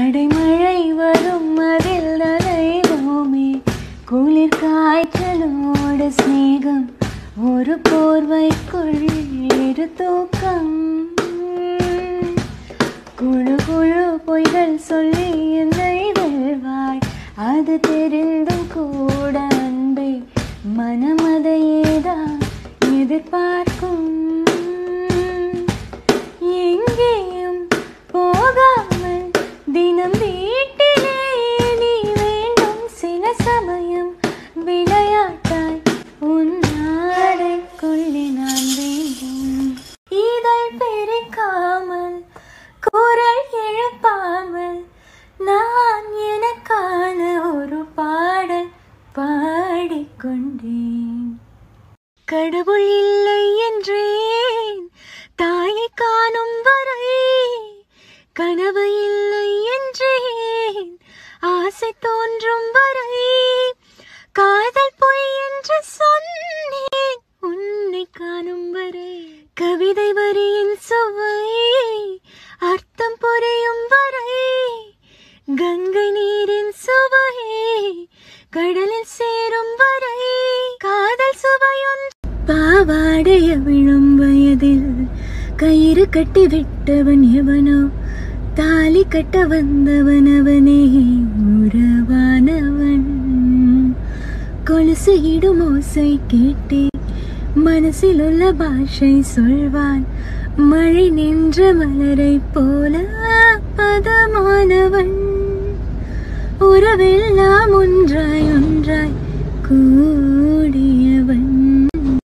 அடைமழை வரும் அதில் நனைவோமே குளிர் காய்ச்சலோடு சிநேகம் ஒரு போர்வைக்குள் இரு தூக்கம் குழு குழு பொய்கள் சொல்லி என்னை வெல்வாய் அது தெரிந்தும் கூட அன்பே மனமதையேதான் எதிர்பார்க்கும் எங்கேயும் போகாமல் தினம் வீட்டிலே நீ வேண்டும் சில சமயம் விளையாட்டாய் உன் ஆடைக்குள்ளே நான் வேண்டும் இதழ் பிரிக்காமல் குரல் எழுப்பாமல் நான் எனக்கான ஒரு பாடல் பாடிக்கொண்டேன் கடவுள் இல்லை என்றேன் தாயை காணும் வரை கனவு இல்லை என்றேன் ஆசை தோன்றும் வரை காதல் பொய் என்று சொன்னேன் உன்னை காணும் வரை கவிதை வரியின் சுவை அர்த்தம் புரியும் வரை கங்கை நீரின் சுவையே கடலில் சேரும் வரை காதல் சுவையொன்று பாவாடைய விழும் வயதில் கயிறு கட்டி விட்டவன் எவனோ தாலி கட்ட வந்தவன் அவனே உறவானவன் கொலுசு இடும் ஓசை கேட்டே மனசில் உள்ள பாஷை சொல்வான் மழை நின்ற மலரை போல பதமானவன் உறவெல்லாம் ஒன்றாய் ஒன்றாய் கூடியவன்